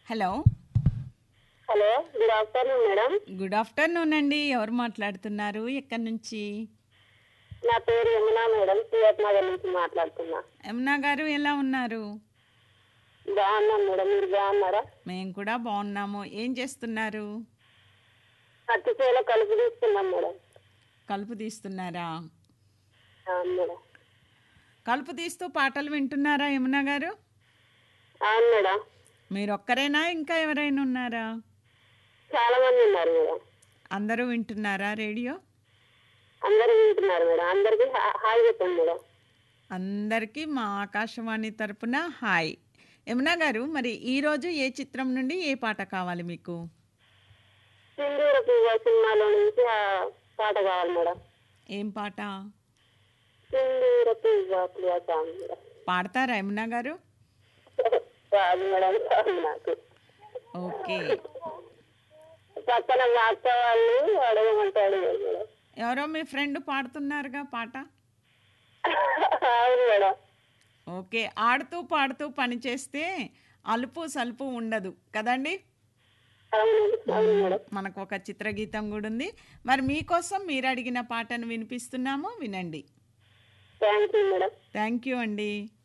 hello hello good afternoon madam good afternoon అండి ఎవరు మాట్లాడుతున్నారు ఎక్కడి నుంచి నా పేరు యమునా మేడం సిఎస్ నగర్ నుంచి మాట్లాడుతున్నా యమునా గారు ఎలా ఉన్నారు బాగున్నాను మేడం మీరు బాగున్నారా మేము కూడా బాగున్నాము ఏం చేస్తున్నారు పత్తి చేలో కలుపు తీసుకున్నాం మేడం కలుపు తీస్తున్నారా అవును మేడం కలుపు తీస్తూ పాటలు వింటున్నారా యమునా గారు అవును మేడం మీరు ఒక్కరేనా ఇంకా ఎవరైనా ఉన్నారా చాలా మంది ఉన్నారు మేడం అందరూ వింటున్నారా రేడియో అందరూ వింటున్నారు మేడం అందరికి హాయ్ చెప్పండి మేడం అందరికీ మా ఆకాశవాణి తరపున హాయ్ యమునా గారు మరి ఈరోజు ఏ చిత్రం నుండి ఏ పాట కావాలి మీకు సింధూర పువ్వ సినిమాలో నుంచి ఆ పాట కావాలి మేడం ఏం పాట సింధూర పువ్వ పువ్వ సాంగ్ మేడం పాడతారా యమునా గారు రాదు మేడం రాదు నాకు ఓకే పక్కన మా అక్క వాళ్ళు అడగమంటాడు మేడం ఎవరో మీ ఫ్రెండ్ పాడుతున్నారుగా పాట అవును మేడం ఓకే ఆడుతూ పాడుతూ పని చేస్తే అలుపు సలుపు ఉండదు కదండి అవును అవును మేడం మనకు ఒక చిత్రగీతం కూడా ఉంది మరి మీకోసం మీరు అడిగిన పాటను వినిపిస్తున్నాము వినండి thank you madam thank you అండి